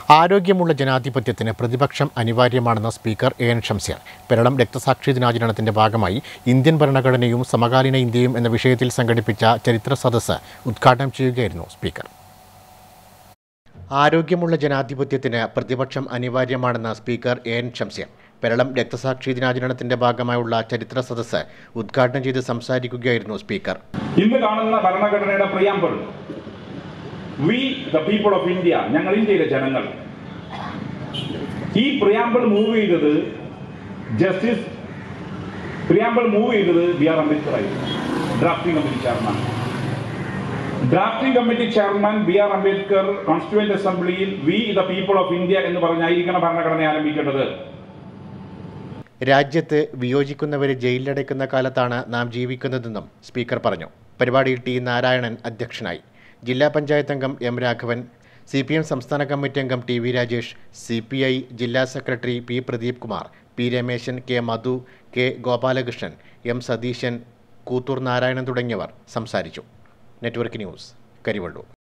ആരോഗ്യമുള്ള ജനാധിപത്യത്തിന് പ്രതിപക്ഷം അനിവാര്യമാണെന്ന speaker A N Shamseer Peralam രക്തസാക്ഷി ദിനാചരണത്തിന്റെ ഭാഗമായി ഇന്ത്യൻ ഭരണഘടനയും സമകാലീന ഇന്ത്യയും എന്ന വിഷയത്തിൽ സംഘടിപ്പിച്ച ചരിത്ര സദസ്സ് ഉദ്ഘാടനം ചെയ്യുകയായിരുന്നു സ്പീക്കർ ആരോഗ്യമുള്ള ജനാധിപത്യത്തിന് പ്രതിപക്ഷം അനിവാര്യമാണെന്ന speaker A N Shamseer Peralam രക്തസാക്ഷി ദിനാചരണത്തിന്റെ ഭാഗമായുള്ള ചരിത്ര സദസ്സ് ഉദ്ഘാടനം ചെയ്ത് സംസാരിക്കുകയായിരുന്നു സ്പീക്കർ ഇന്ന് കാണുന്ന ഭരണഘടനയുടെ preamble we the people of India ഞങ്ങൾ ഇന്ത്യയിലെ ജനങ്ങൾ ഈ പ്രിയാമ്പിൾ മൂവ് ചെയ്തത് ജസ്റ്റിസ് പ്രിയാമ്പിൾ മൂവ് ചെയ്തത് ബി ആർ അംബേദ്കർ ആയിരുന്നു drafting committee chairman drafting committee chairman B R Ambedkar constituent അസംബ്ലിയിൽ we the people of India എന്ന് പറഞ്ഞായിരിക്കണം ഭരണഘടന ആരംഭിക്കേണ്ടത് രാജ്യത്ത് വിയോജിക്കുന്നവരെ ജയിലിലടയ്ക്കുന്ന കാലത്താണ് നാം ജീവിക്കുന്നതെന്നും സ്പീക്കർ പറഞ്ഞു പരിപാടിയിൽ ടി നാരായണൻ അധ്യക്ഷനായി ജില്ലാ പഞ്ചായത്ത് അംഗം M Raghavan C P M സംസ്ഥാന കമ്മിറ്റി അംഗം T V Rajesh C P I ജില്ലാ secretary P Pradeep Kumar P Rameshan K Madhu K Gopalakrishnan M Satheesan Koothur Narayanan തുടങ്ങിയവർ സംസാരിച്ചു നെറ്റ്വർക്ക് ന്യൂസ് കരിവള്ളൂർ